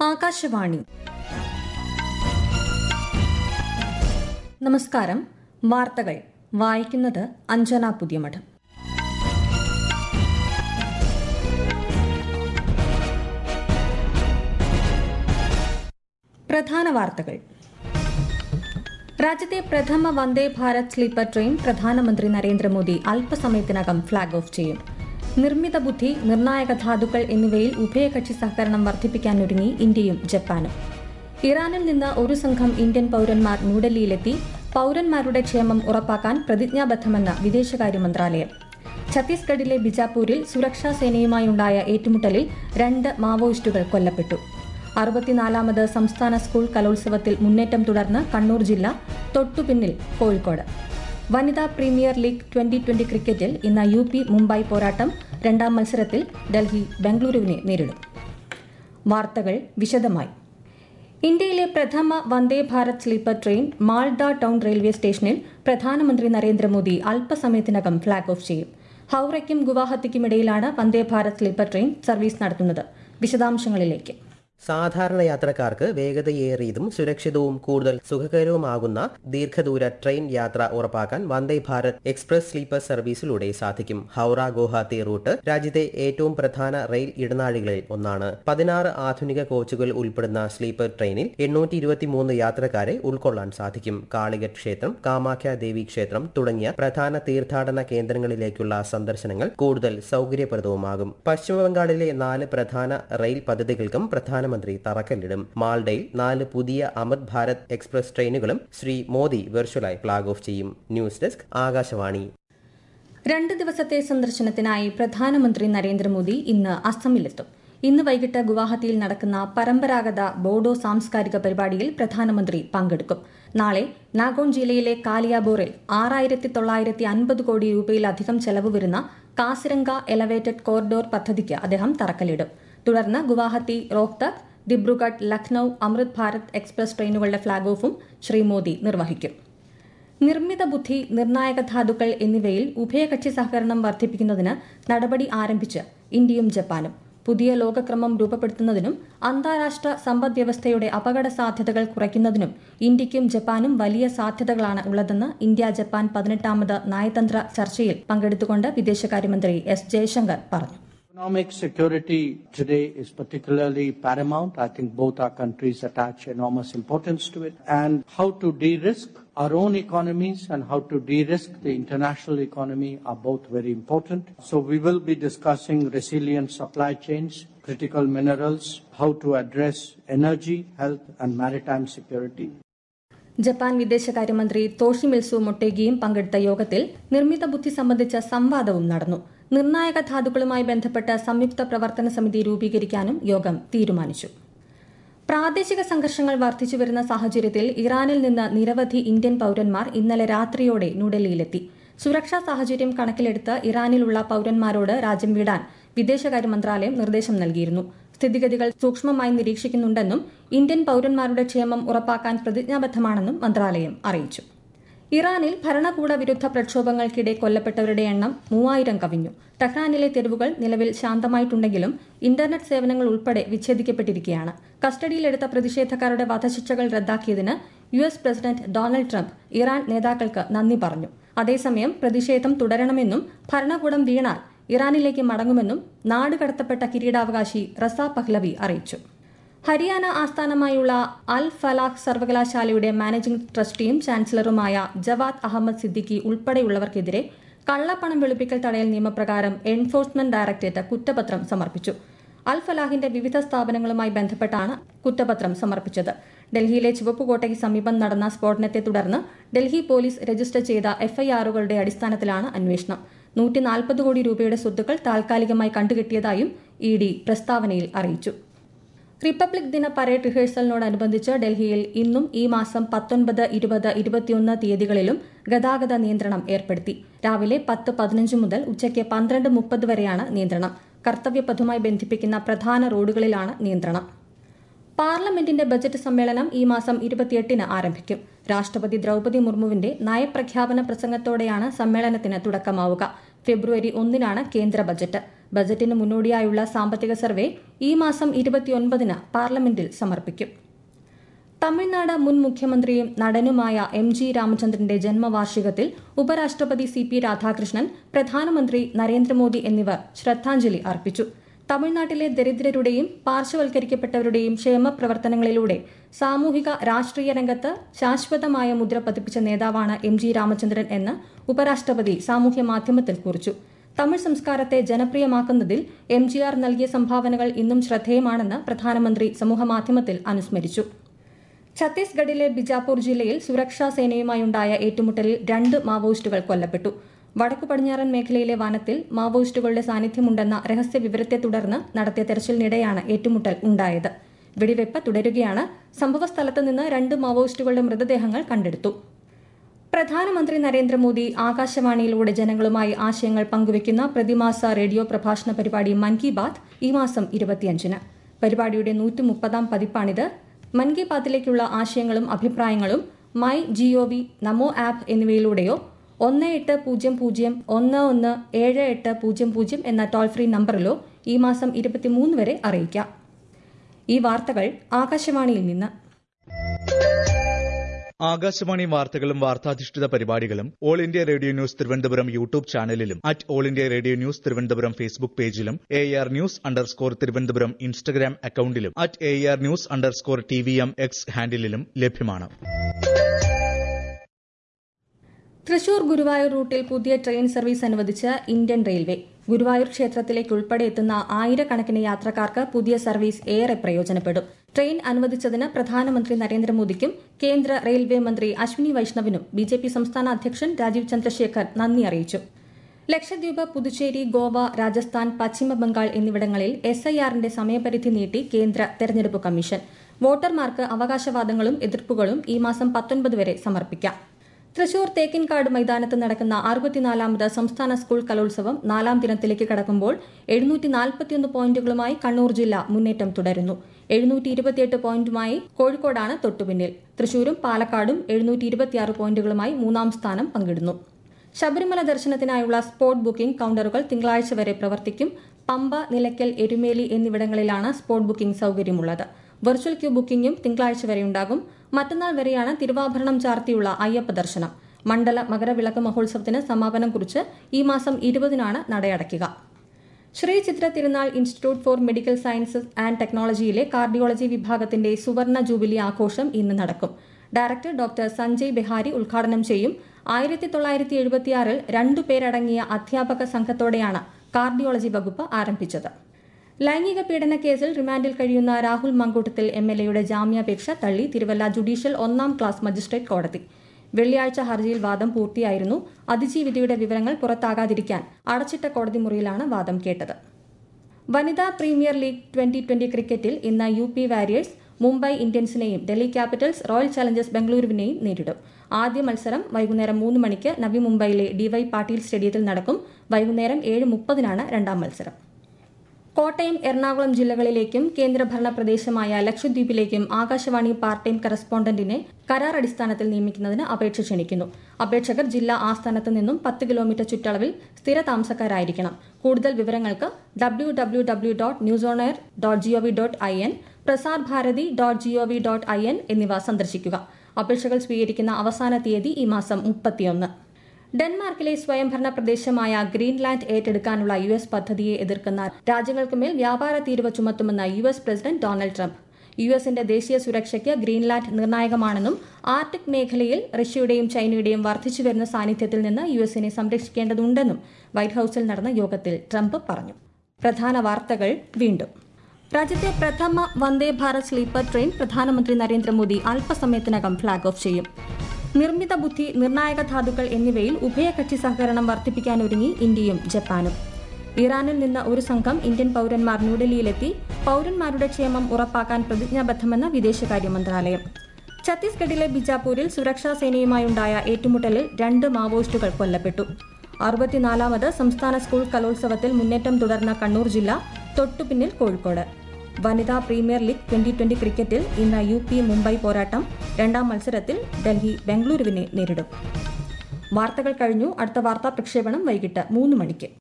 ആകാശവാണി നമസ്കാരം വാർത്തകൾ വായിക്കുന്നത് അഞ്ജന പുതിയമഠം പ്രധാന വാർത്തകൾ രാജ്യത്തെ പ്രഥമ വന്ദേ ഭാരത് സ്ലീപ്പർ ട്രെയിൻ പ്രധാനമന്ത്രി നരേന്ദ്രമോദി അല്പസമയത്തിനകം ഫ്ളാഗ് ഓഫ് ചെയ്യും നിർമ്മിത ബുദ്ധി നിർണായക ധാതുക്കൾ എന്നിവയിൽ ഉഭയകക്ഷി സഹകരണം വർദ്ധിപ്പിക്കാനൊരുങ്ങി ഇന്ത്യയും ജപ്പാനും ഇറാനിൽ നിന്ന് ഒരു സംഘം ഇന്ത്യൻ പൌരന്മാർ ന്യൂഡൽഹിയിലെത്തി പൌരന്മാരുടെ ക്ഷേമം ഉറപ്പാക്കാൻ പ്രതിജ്ഞാബദ്ധമെന്ന് വിദേശകാര്യ മന്ത്രാലയം ഛത്തീസ്ഗഡിലെ ബിജാപൂരിൽ സുരക്ഷാ സേനയുമായുണ്ടായ ഏറ്റുമുട്ടലിൽ രണ്ട് മാവോയിസ്റ്റുകൾ കൊല്ലപ്പെട്ടു അറുപത്തിനാലാമത് സംസ്ഥാന സ്കൂൾ കലോത്സവത്തിൽ മുന്നേറ്റം തുടർന്ന് കണ്ണൂർ ജില്ല തൊട്ടുപിന്നിൽ കോഴിക്കോട് വനിതാ പ്രീമിയർ ലീഗ് ട്വന്റി ട്വന്റി ക്രിക്കറ്റിൽ ഇന്ന് യു പി മുംബൈ പോരാട്ടം രണ്ടാം മത്സരത്തിൽ ഡൽഹി ബംഗളൂരുവിനെ നേരിടും വാർത്തകൾ വിശദമായി ഇന്ത്യയിലെ പ്രഥമ Vande Bharat sleeper train Malda town railway സ്റ്റേഷനിൽ പ്രധാനമന്ത്രി നരേന്ദ്രമോദി അല്പസമയത്തിനകം ഫ്ളാഗ് ഓഫ് ചെയ്യും ഹൌറയ്ക്കും ഗുവാഹത്തിക്കുമിടയിലാണ് Vande Bharat sleeper train service നടത്തുന്നത് വിശദാംശങ്ങളിലേക്ക് സാധാരണ യാത്രക്കാർക്ക് വേഗതയേറിയതും സുരക്ഷിതവും കൂടുതൽ സുഖകരവുമാകുന്ന ദീർഘദൂര ട്രെയിൻ യാത്ര ഉറപ്പാക്കാൻ വന്ദേ ഭാരത് എക്സ്പ്രസ് സ്ലീപ്പർ സർവീസിലൂടെ സാധിക്കും ഹൌറ ഗുവാഹത്തി റൂട്ട് രാജ്യത്തെ ഏറ്റവും പ്രധാന റെയിൽ ഇടനാഴികളിൽ ഒന്നാണ് പതിനാറ് ആധുനിക കോച്ചുകൾ ഉൾപ്പെടുന്ന സ്ലീപ്പർ ട്രെയിനിൽ എണ്ണൂറ്റി ഇരുപത്തിമൂന്ന് യാത്രക്കാരെ ഉൾക്കൊള്ളാൻ സാധിക്കും കാളികറ്റ് ക്ഷേത്രം കാമാഖ്യ ദേവി ക്ഷേത്രം തുടങ്ങിയ പ്രധാന തീർത്ഥാടന കേന്ദ്രങ്ങളിലേക്കുള്ള സന്ദർശനങ്ങൾ കൂടുതൽ സൗകര്യപ്രദവുമാകും പശ്ചിമബംഗാളിലെ നാല് പ്രധാന റെയിൽ പദ്ധതികൾക്കും പ്രധാന പ്രധാനമന്ത്രി തറക്കല്ലിടും മാൾഡയിൽ നാല് പുതിയ അമൃത് ഭാരത് എക്സ്പ്രസ് ട്രെയിനുകളും ശ്രീ മോദി വെർച്വലായി ഫ്ളാഗ് ഓഫ് ചെയ്യും ന്യൂസ് ഡെസ്ക് ആകാശവാണി രണ്ട് ദിവസത്തെ സന്ദർശനത്തിനായി പ്രധാനമന്ത്രി നരേന്ദ്രമോദി ഇന്ന് അസമിലെത്തും ഇന്ന് വൈകിട്ട് ഗുവാഹത്തിയിൽ നടക്കുന്ന പരമ്പരാഗത ബോഡോ സാംസ്കാരിക പരിപാടിയിൽ പ്രധാനമന്ത്രി പങ്കെടുക്കും നാളെ നാഗോൺ ജില്ലയിലെ കാലിയാബോറിൽ ആറായിരത്തി തൊള്ളായിരത്തി അൻപത് കോടി രൂപയിലധികം ചെലവ് വരുന്ന കാസിരംഗ എലവേറ്റഡ് കോറിഡോർ പദ്ധതിക്ക് അദ്ദേഹം തറക്കല്ലിടും തുടർന്ന് ഗുവാഹത്തി റോഹ്തക് ദിബ്രുഗഡ് ലക്നൌ അമൃത് ഭാരത് എക്സ്പ്രസ് ട്രെയിനുകളുടെ ഫ്ളാഗ് ഓഫും ശ്രീ മോദി നിർവഹിക്കും നിർമ്മിത ബുദ്ധി നിർണായക ധാതുക്കൾ എന്നിവയിൽ ഉഭയകക്ഷി സഹകരണം വർദ്ധിപ്പിക്കുന്നതിന് നടപടി ആരംഭിച്ച് ഇന്ത്യയും ജപ്പാനും പുതിയ ലോകക്രമം രൂപപ്പെടുത്തുന്നതിനും അന്താരാഷ്ട്ര സമ്പദ് വ്യവസ്ഥയുടെ അപകട സാധ്യതകൾ കുറയ്ക്കുന്നതിനും ഇന്ത്യയ്ക്കും ജപ്പാനും വലിയ സാധ്യതകളാണ് ഉള്ളതെന്ന് ഇന്ത്യ ജപ്പാൻ പതിനെട്ടാമത് നയതന്ത്ര ചർച്ചയിൽ പങ്കെടുത്തുകൊണ്ട് വിദേശകാര്യമന്ത്രി എസ് ജയശങ്കർ പറഞ്ഞു Economic security today is particularly paramount. I think both our countries attach enormous importance to it. And how to de-risk our own economies and how to de-risk the international economy are both very important. So we will be discussing resilient supply chains, critical minerals, how to address energy, health and maritime security. Japan വിദേശകാര്യമന്ത്രി Toshimitsu മൊട്ടേഗിയും പങ്കെടുത്ത യോഗത്തിൽ നിർമ്മിത ബുദ്ധി സംബന്ധിച്ച സംവാദവും നടന്നു നിർണായക ധാതുക്കളുമായി ബന്ധപ്പെട്ട സംയുക്ത പ്രവർത്തന സമിതി രൂപീകരിക്കാനും യോഗം തീരുമാനിച്ചു പ്രാദേശിക സംഘർഷങ്ങൾ വർദ്ധിച്ചുവരുന്ന സാഹചര്യത്തിൽ ഇറാനിൽ നിന്ന് നിരവധി ഇന്ത്യൻ പൌരന്മാർ ഇന്നലെ രാത്രിയോടെ ന്യൂഡൽഹിയിലെത്തി സുരക്ഷാ സാഹചര്യം കണക്കിലെടുത്ത് ഇറാനിലുള്ള പൌരന്മാരോട് രാജ്യം വിടാൻ വിദേശകാര്യ മന്ത്രാലയം നിർദ്ദേശം നൽകിയിരുന്നു സ്ഥിതിഗതികൾ സൂക്ഷ്മമായി നിരീക്ഷിക്കുന്നുണ്ടെന്നും ഇന്ത്യൻ പൌരന്മാരുടെ ക്ഷേമം ഉറപ്പാക്കാൻ പ്രതിജ്ഞാബദ്ധമാണെന്നും മന്ത്രാലയം അറിയിച്ചു ഇറാനിൽ ഭരണകൂട വിരുദ്ധ പ്രക്ഷോഭങ്ങൾക്കിടെ കൊല്ലപ്പെട്ടവരുടെ എണ്ണം മൂവായിരം കവിഞ്ഞു ടെഹ്റാനിലെ തെരുവുകൾ നിലവിൽ ശാന്തമായിട്ടുണ്ടെങ്കിലും ഇന്റർനെറ്റ് സേവനങ്ങൾ ഉൾപ്പെടെ വിച്ഛേദിക്കപ്പെട്ടിരിക്കുകയാണ് കസ്റ്റഡിയിലെടുത്ത പ്രതിഷേധക്കാരുടെ വധശിക്ഷകൾ റദ്ദാക്കിയതിന് U S president Donald Trump Iran നേതാക്കൾക്ക് നന്ദി പറഞ്ഞു അതേസമയം പ്രതിഷേധം തുടരണമെന്നും ഭരണകൂടം വീണാൽ ഇറാനിലേക്ക് മടങ്ങുമെന്നും നാട് കടത്തപ്പെട്ട കിരീടാവകാശി റസ പഹ്ലവി അറിയിച്ചു ഹരിയാന ആസ്ഥാനമായുള്ള അൽ ഫലാഹ് സർവകലാശാലയുടെ മാനേജിംഗ് ട്രസ്റ്റിയും ചാൻസലറുമായ ജവാദ് അഹമ്മദ് സിദ്ദിഖി ഉൾപ്പെടെയുള്ളവർക്കെതിരെ കള്ളപ്പണം വെളുപ്പിക്കൽ തടയൽ നിയമപ്രകാരം എൻഫോഴ്സ്മെന്റ് ഡയറക്ടറേറ്റ് കുറ്റപത്രം സമർപ്പിച്ചു അൽ ഫലാഹിന്റെ വിവിധ സ്ഥാപനങ്ങളുമായി ബന്ധപ്പെട്ടാണ് കുറ്റപത്രം സമർപ്പിച്ചത് ഡൽഹിയിലെ ചുവപ്പുകോട്ടയ്ക്ക് സമീപം നടന്ന സ്ഫോടനത്തെ തുടർന്ന് ഡൽഹി പോലീസ് രജിസ്റ്റർ ചെയ്ത എഫ്ഐആറുകളുടെ അടിസ്ഥാനത്തിലാണ് അന്വേഷണം നൂറ്റി നാൽപ്പത് കോടി രൂപയുടെ സ്വത്തുക്കൾ താൽക്കാലികമായി കണ്ടുകെട്ടിയതായും ഇ ഡി പ്രസ്താവനയിൽ അറിയിച്ചു റിപ്പബ്ലിക് ദിന പരേഡ് റിഹേഴ്സലിനോടനുബന്ധിച്ച് ഡൽഹിയിൽ ഇന്നും ഈ മാസം പത്തൊൻപത് ഇരുപത് ഇരുപത്തിയൊന്ന് തീയതികളിലും ഗതാഗത നിയന്ത്രണം ഏർപ്പെടുത്തി രാവിലെ പത്ത് പതിനഞ്ച് മുതൽ ഉച്ചയ്ക്ക് പന്ത്രണ്ട് മുപ്പത് വരെയാണ് നിയന്ത്രണം കർത്തവ്യപഥുമായി ബന്ധിപ്പിക്കുന്ന പ്രധാന റോഡുകളിലാണ് നിയന്ത്രണം പാർലമെന്റിന്റെ ബജറ്റ് സമ്മേളനം ഈ മാസം ഇരുപത്തിയെട്ടിന് ആരംഭിക്കും രാഷ്ട്രപതി ദ്രൌപതി മുർമുവിന്റെ നയപ്രഖ്യാപന പ്രസംഗത്തോടെയാണ് സമ്മേളനത്തിന് തുടക്കമാവുക ഫെബ്രുവരി ഒന്നിനാണ് കേന്ദ്ര ബജറ്റ് ബജറ്റിന് മുന്നോടിയായുള്ള സാമ്പത്തിക സർവേ ഈ മാസം ഇരുപത്തിയൊൻപതിന് പാർലമെന്റിൽ സമർപ്പിക്കും തമിഴ്നാട് മുൻ മുഖ്യമന്ത്രിയും നടനുമായ എം ജി രാമചന്ദ്രന്റെ ജന്മവാർഷികത്തിൽ ഉപരാഷ്ട്രപതി സി പി രാധാകൃഷ്ണൻ പ്രധാനമന്ത്രി നരേന്ദ്രമോദി എന്നിവർ ശ്രദ്ധാഞ്ജലി അർപ്പിച്ചു തമിഴ്നാട്ടിലെ ദരിദ്രരുടെയും പാർശ്വവൽക്കരിക്കപ്പെട്ടവരുടെയും ക്ഷേമ പ്രവർത്തനങ്ങളിലൂടെ സാമൂഹിക രാഷ്ട്രീയ രംഗത്ത് ശാശ്വതമായ മുദ്ര പതിപ്പിച്ച നേതാവാണ് എം ജി രാമചന്ദ്രൻ എന്ന് ഉപരാഷ്ട്രപതി സാമൂഹ്യ മാധ്യമത്തിൽ കുറിച്ചു തമിഴ് സംസ്കാരത്തെ ജനപ്രിയമാക്കുന്നതിൽ എം ജി ആർ നൽകിയ സംഭാവനകൾ ഇന്നും ശ്രദ്ധേയമാണെന്ന് പ്രധാനമന്ത്രി സമൂഹമാധ്യമത്തിൽ അനുസ്മരിച്ചു ഛത്തീസ്ഗഡിലെ ബിജാപൂർ ജില്ലയിൽ സുരക്ഷാ സേനയുമായുണ്ടായ ഏറ്റുമുട്ടലിൽ രണ്ട് മാവോയിസ്റ്റുകൾ കൊല്ലപ്പെട്ടു വടക്കു പടിഞ്ഞാറൻ മേഖലയിലെ വനത്തിൽ മാവോയിസ്റ്റുകളുടെ സാന്നിധ്യമുണ്ടെന്ന രഹസ്യ വിവരത്തെ തുടർന്ന് നടത്തിയ തെരച്ചിലിനിടെയാണ് ഏറ്റുമുട്ടൽ ഉണ്ടായത് വെടിവെപ്പ് തുടരുകയാണ് സംഭവസ്ഥലത്ത് നിന്ന് രണ്ട് മാവോയിസ്റ്റുകളുടെ മൃതദേഹങ്ങൾ കണ്ടെടുത്തു പ്രധാനമന്ത്രി നരേന്ദ്രമോദി ആകാശവാണിയിലൂടെ ജനങ്ങളുമായി ആശയങ്ങൾ പങ്കുവയ്ക്കുന്ന പ്രതിമാസ റേഡിയോ പ്രഭാഷണ പരിപാടി മൻ കി ബാത്ത് ഈ മാസം ഇരുപത്തിയഞ്ചിന് പരിപാടിയുടെ നൂറ്റി മുപ്പതാം പതിപ്പാണിത് മൻ കി ബാത്തിലേക്കുള്ള ആശയങ്ങളും അഭിപ്രായങ്ങളും മൈ ജിഒവി നമോ ആപ്പ് എന്നിവയിലൂടെയോ ഒന്ന് എട്ട് പൂജ്യം പൂജ്യം ഒന്ന് ഒന്ന് ഏഴ് എട്ട് പൂജ്യം പൂജ്യം എന്ന ടോൾ ഫ്രീ നമ്പറിലോ ഈ മാസം ഇരുപത്തിമൂന്ന് വരെ അറിയിക്കാം ഈ വാർത്തകൾ ആകാശവാണിയിൽ നിന്ന് ആകാശവാണി വാർത്തകളും വാർത്താധിഷ്ഠിത പരിപാടികളും All India Radio News Thiruvananthapuram YouTube ചാനലിലും at All India Radio News Thiruvananthapuram Facebook പേജിലും A R news underscore Thiruvananthapuram Instagram അക്കൌണ്ടിലും at A R news underscore T V M X ഹാൻഡിലും ലഭ്യമാണ് തൃശൂർ ഗുരുവായൂർ റൂട്ടിൽ പുതിയ ട്രെയിൻ സർവീസ് അനുവദിച്ച ഇന്ത്യൻ റെയിൽവേ ഗുരുവായൂർ ക്ഷേത്രത്തിലേക്ക് ഉൾപ്പെടെ എത്തുന്ന ആയിരക്കണക്കിന് യാത്രക്കാർക്ക് പുതിയ സർവീസ് ഏറെ പ്രയോജനപ്പെടും ട്രെയിൻ അനുവദിച്ചതിന് പ്രധാനമന്ത്രി നരേന്ദ്രമോദിക്കും കേന്ദ്ര റെയിൽവേ മന്ത്രി അശ്വിനി വൈഷ്ണവിനും ബിജെപി സംസ്ഥാന അധ്യക്ഷൻ രാജീവ് ചന്ദ്രശേഖർ നന്ദി അറിയിച്ചു ലക്ഷദ്വീപ് പുതുച്ചേരി ഗോവ രാജസ്ഥാൻ പശ്ചിമ ബംഗാൾ എന്നിവിടങ്ങളിൽ എസ് ഐ ആറിന്റെ സമയപരിധി നീട്ടി കേന്ദ്ര തെരഞ്ഞെടുപ്പ് കമ്മീഷൻ വോട്ടർമാർക്ക് അവകാശവാദങ്ങളും എതിർപ്പുകളും ഈ മാസം പത്തൊൻപത് വരെ സമർപ്പിക്കാം തൃശൂർ തേക്കിൻകാട് മൈതാനത്ത് നടക്കുന്ന അറുപത്തിനാലാമത് സംസ്ഥാന സ്കൂൾ കലോത്സവം നാലാം ദിനത്തിലേക്ക് കടക്കുമ്പോൾ എഴുന്നൂറ്റി നാൽപ്പത്തിയൊന്ന് പോയിന്റുകളുമായി കണ്ണൂർ ജില്ല മുന്നേറ്റം തുടരുന്നു എഴുന്നൂറ്റി ഇരുപത്തിയെട്ട് പോയിന്റുമായി കോഴിക്കോടാണ് തൊട്ടുപിന്നിൽ തൃശൂരും പാലക്കാടും എഴുന്നൂറ്റി ഇരുപത്തിയാറ് പോയിന്റുകളുമായി മൂന്നാം സ്ഥാനം പങ്കിടുന്നു ശബരിമല ദർശനത്തിനായുള്ള സ്പോട്ട് ബുക്കിംഗ് കൌണ്ടറുകൾ തിങ്കളാഴ്ച വരെ പ്രവർത്തിക്കും പമ്പ നിലയ്ക്കൽ എരുമേലി എന്നിവിടങ്ങളിലാണ് സ്പോട്ട് ബുക്കിംഗ് സൌകര്യമുള്ളത് വെർച്വൽ ക്യൂ ബുക്കിംഗും തിങ്കളാഴ്ച വരെയുണ്ടാകും മറ്റന്നാൾ വരെയാണ് തിരുവാഭരണം ചാർത്തിയുള്ള അയ്യപ്പ ദർശനം മണ്ഡല മകരവിളക്ക് മഹോത്സവത്തിന് സമാപനം കുറിച്ച് ഈ മാസം ഇരുപതിനാണ് നടയടയ്ക്കുക Sree Chitra Thirunal institute for medical sciences and ടെക്നോളജിയിലെ കാർഡിയോളജി വിഭാഗത്തിന്റെ സുവർണ ജൂബിലി ആഘോഷം ഇന്ന് നടക്കും ഡയറക്ടർ ഡോക്ടർ സഞ്ജയ് ബെഹാരി ഉദ്ഘാടനം ചെയ്യും ആയിരത്തി തൊള്ളായിരത്തി എഴുപത്തിയാറിൽ രണ്ടു പേരടങ്ങിയ അധ്യാപക സംഘത്തോടെയാണ് കാർഡിയോളജി വകുപ്പ് ആരംഭിച്ചത് ലൈംഗിക പീഡന കേസിൽ റിമാൻഡിൽ കഴിയുന്ന രാഹുൽ മങ്കൂട്ടത്തിൽ എം എൽ എയുടെ ജാമ്യാപേക്ഷ തള്ളി തിരുവല്ല ജുഡീഷ്യൽ ഒന്നാം ക്ലാസ് മജിസ്ട്രേറ്റ് കോടതി വെള്ളിയാഴ്ച ഹർജിയിൽ വാദം പൂർത്തിയായിരുന്നു അതിജീവിതയുടെ വിവരങ്ങൾ പുറത്താകാതിരിക്കാൻ അടച്ചിട്ട കോടതി മുറിയിലാണ് വാദം കേട്ടത് വനിതാ പ്രീമിയർ ലീഗ് ട്വന്റി ട്വന്റി ക്രിക്കറ്റിൽ ഇന്ന് യു പി വാരിയേഴ്സ് മുംബൈ ഇന്ത്യൻസിനെയും ഡൽഹി ക്യാപിറ്റൽസ് റോയൽ ചലഞ്ചേഴ്സ് ബംഗളൂരുവിനെയും നേരിടും ആദ്യ മത്സരം വൈകുന്നേരം മൂന്ന് മണിക്ക് നവി മുംബൈയിലെ ഡിവൈ പാട്ടീൽ സ്റ്റേഡിയത്തിൽ നടക്കും വൈകുന്നേരം ഏഴ് മുപ്പതിനാണ് രണ്ടാം മത്സരം കോട്ടയം എറണാകുളം ജില്ലകളിലേക്കും കേന്ദ്രഭരണ പ്രദേശമായ ലക്ഷദ്വീപിലേക്കും ആകാശവാണി പാർട്ട് ടൈം കറസ്പോണ്ടന്റിനെ കരാർ അടിസ്ഥാനത്തിൽ നിയമിക്കുന്നതിന് അപേക്ഷ ക്ഷണിക്കുന്നു അപേക്ഷകർ ജില്ലാ ആസ്ഥാനത്ത് നിന്നും പത്ത് കിലോമീറ്റർ ചുറ്റളവിൽ സ്ഥിര താമസക്കാരായിരിക്കണം കൂടുതൽ വിവരങ്ങൾക്ക് W W W dot news on air dot gov dot I N Prasar Bharati dot gov dot I N എന്നിവ സന്ദർശിക്കുക അപേക്ഷകൾ സ്വീകരിക്കുന്ന അവസാന തീയതി ഈ മാസം മുപ്പത്തിയൊന്ന് ഡെൻമാർക്കിലെ സ്വയംഭരണ പ്രദേശമായ ഗ്രീൻലാൻഡ് ഏറ്റെടുക്കാനുള്ള യു എസ് പദ്ധതിയെ എതിർക്കുന്ന രാജ്യങ്ങൾക്കുമേൽ വ്യാപാര തീരുവ ചുമത്തുമെന്ന് U S president Donald Trump U എസിന്റെ ദേശീയ സുരക്ഷയ്ക്ക് ഗ്രീൻലാൻഡ് നിർണായകമാണെന്നും ആർട്ടിക് മേഖലയിൽ റഷ്യയുടെയും ചൈനയുടെയും വർദ്ധിച്ചുവരുന്ന സാന്നിധ്യത്തിൽ നിന്ന് യു എസിനെ സംരക്ഷിക്കേണ്ടതുണ്ടെന്നും വൈറ്റ് ഹൌസിൽ നടന്ന യോഗത്തിൽ ട്രംപ് പറഞ്ഞു പ്രധാന വാർത്തകൾ വീണ്ടും രാജ്യത്തെ പ്രഥമ വന്ദേ ഭാരത് സ്ലീപ്പർ ട്രെയിൻ പ്രധാനമന്ത്രി നരേന്ദ്രമോദി അല്പസമയത്തിനകം ഫ്ളാഗ് ഓഫ് ചെയ്യും നിർമ്മിത ബുദ്ധി നിർണായക ധാതുക്കൾ എന്നിവയിൽ ഉഭയകക്ഷി സഹകരണം വർദ്ധിപ്പിക്കാനൊരുങ്ങി ഇന്ത്യയും ജപ്പാനും ഇറാനിൽ നിന്ന് ഒരു സംഘം ഇന്ത്യൻ പൌരന്മാർ ന്യൂഡൽഹിയിലെത്തി പൌരന്മാരുടെ ക്ഷേമം ഉറപ്പാക്കാൻ പ്രതിജ്ഞാബദ്ധമെന്ന് വിദേശകാര്യ മന്ത്രാലയം ഛത്തീസ്ഗഡിലെ ബിജാപൂരിൽ സുരക്ഷാ സേനയുമായുണ്ടായ ഏറ്റുമുട്ടലിൽ രണ്ട് മാവോയിസ്റ്റുകൾ കൊല്ലപ്പെട്ടു അറുപത്തിനാലാമത് സംസ്ഥാന സ്കൂൾ കലോത്സവത്തിൽ മുന്നേറ്റം തുടർന്ന കണ്ണൂർ ജില്ല തൊട്ടുപിന്നിൽ കോഴിക്കോട് വനിതാ പ്രീമിയർ ലീഗ് ട്വന്റി ട്വന്റി ക്രിക്കറ്റിൽ ഇന്ന് യു പി മുംബൈ പോരാട്ടം രണ്ടാം മത്സരത്തിൽ ഡൽഹി ബംഗളൂരുവിനെ നേരിടും വാർത്തകൾ കഴിഞ്ഞു അടുത്ത വാർത്താ പ്രക്ഷേപണം വൈകിട്ട് മൂന്ന് മണിക്ക്